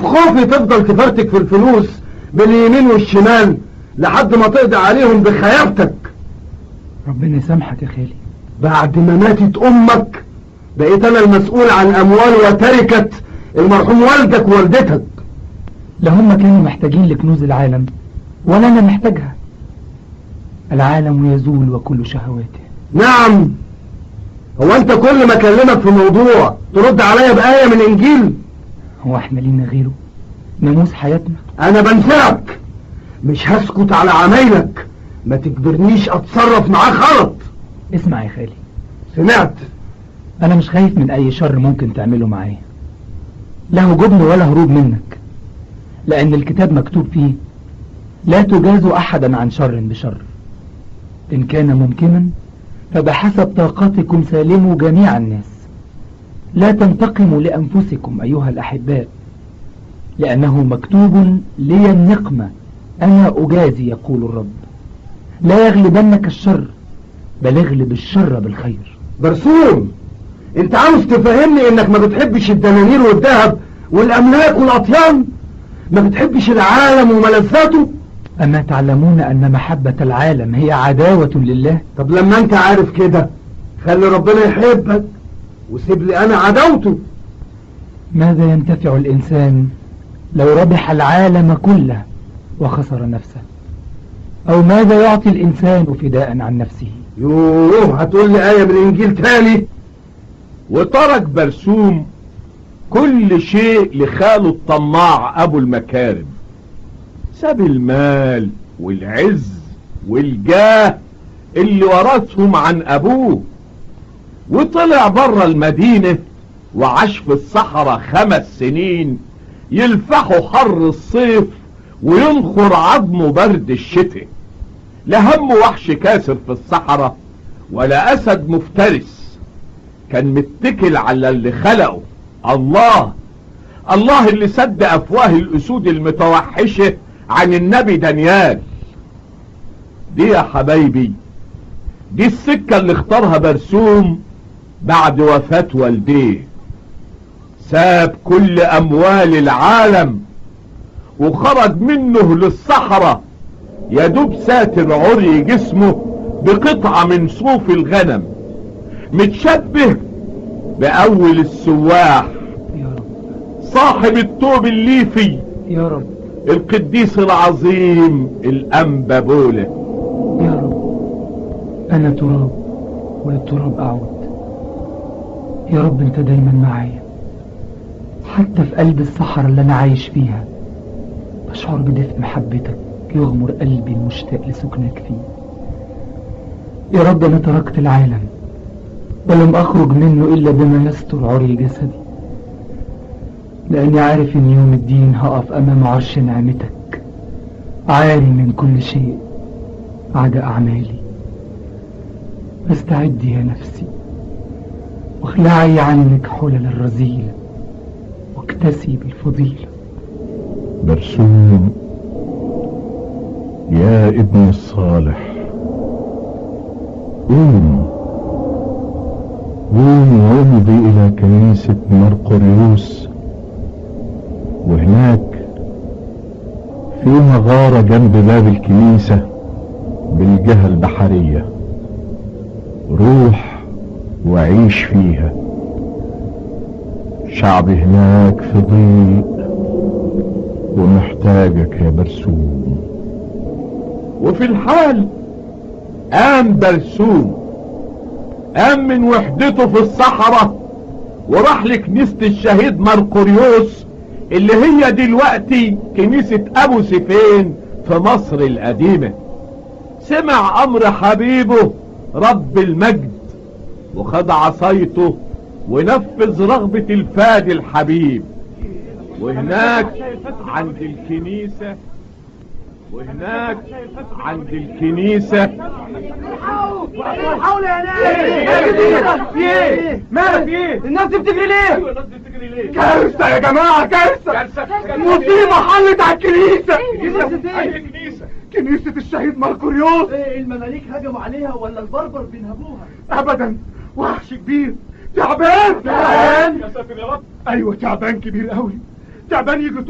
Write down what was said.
خوفي تفضل تفرتك في الفلوس باليمين والشمال لحد ما تقضي عليهم بخيابتك ربنا يسامحك يا خالي بعد ما ماتت امك بقيت انا المسؤول عن اموال وتركة المرحوم والدك ووالدتك لا هم كانوا محتاجين لكنوز العالم ولا انا محتاجها العالم يزول وكل شهواته نعم هو انت كل ما اكلمك في موضوع ترد عليا بآية من انجيل هو احنا لينا غيره ناموس حياتنا انا بنساك مش هسكت على عمايلك ما تجبرنيش اتصرف معاه غلط اسمع يا خالي سمعت انا مش خايف من اي شر ممكن تعمله معايا لا جبن ولا هروب منك لان الكتاب مكتوب فيه لا تجازوا احدا عن شر بشر ان كان ممكنا فبحسب طاقتكم سالموا جميع الناس لا تنتقموا لانفسكم ايها الاحباء لانه مكتوب لي النقمة انا اجازي يقول الرب لا يغلبنك الشر بل اغلب الشر بالخير برسوم انت عاوز تفهمني انك ما بتحبش الدنانير والذهب والاملاك والاطيان ما بتحبش العالم وملذاته أما تعلمون أن محبة العالم هي عداوة لله طب لما انت عارف كده خلي ربنا يحبك وسيب لي انا عداوته ماذا ينتفع الإنسان لو ربح العالم كله وخسر نفسه أو ماذا يعطي الإنسان فداء عن نفسه يوه هتقول لي آية من الإنجيل تاني وترك برسوم كل شيء لخاله الطماع أبو المكارم ساب المال والعز والجاه اللي ورثهم عن أبوه وطلع بره المدينة وعاش في الصحراء خمس سنين يلفحوا حر الصيف وينخر عظمه برد الشتاء لا هم وحش كاسر في الصحراء ولا أسد مفترس كان متكل على اللي خلقه الله الله اللي سد أفواه الأسود المتوحشة عن النبي دانيال دي يا حبايبي دي السكة اللي اختارها برسوم بعد وفاة والديه ساب كل أموال العالم وخرج منه للصحراء يدوب ساتر عري جسمه بقطعة من صوف الغنم متشبه بأول السواح يا رب صاحب التوب الليفي يا رب القديس العظيم الأنبا بوله يا رب أنا تراب وللتراب أعود يا رب أنت دايما معايا حتى في قلب الصحراء اللي أنا عايش فيها بشعر بدفء محبتك يغمر قلبي المشتاق لسكنك فيه يا رب أنا تركت العالم ولم أخرج منه إلا بما يستر عري جسدي لأني عارف إن يوم الدين هقف أمام عرش نعمتك عاري من كل شيء عدا أعمالي فاستعدي يا نفسي واخلعي عنك حلل الرذيلة واكتسي بالفضيلة برسوم يا ابن الصالح قوم قوم وامضي الى كنيسة مرقريوس وهناك في مغارة جنب باب الكنيسة بالجهة البحرية روح وعيش فيها شعب هناك في ضيق ومحتاجك يا برسوم وفي الحال قام برسوم قام من وحدته في الصحراء وراح لكنيسة الشهيد مرقريوس اللي هي دلوقتي كنيسة ابو سيفين في مصر القديمة سمع امر حبيبه رب المجد وخد عصايته ونفذ رغبة الفادي الحبيب وهناك عند الكنيسة وهناك عند الكنيسة حول يا ناس في ايه مالك في ايه الناس دي بتجري ليه كارثة يا جماعة كارثة مصيبة حلت على الكنيسة كنيسة كنيسة الشهيد مرقريوس ايه المماليك هجموا عليها ولا البربر بينهبوها ابدا وحش كبير تعبان تعبان؟ يا ساتر يا رب ايوه تعبان كبير قوي تعبان يجي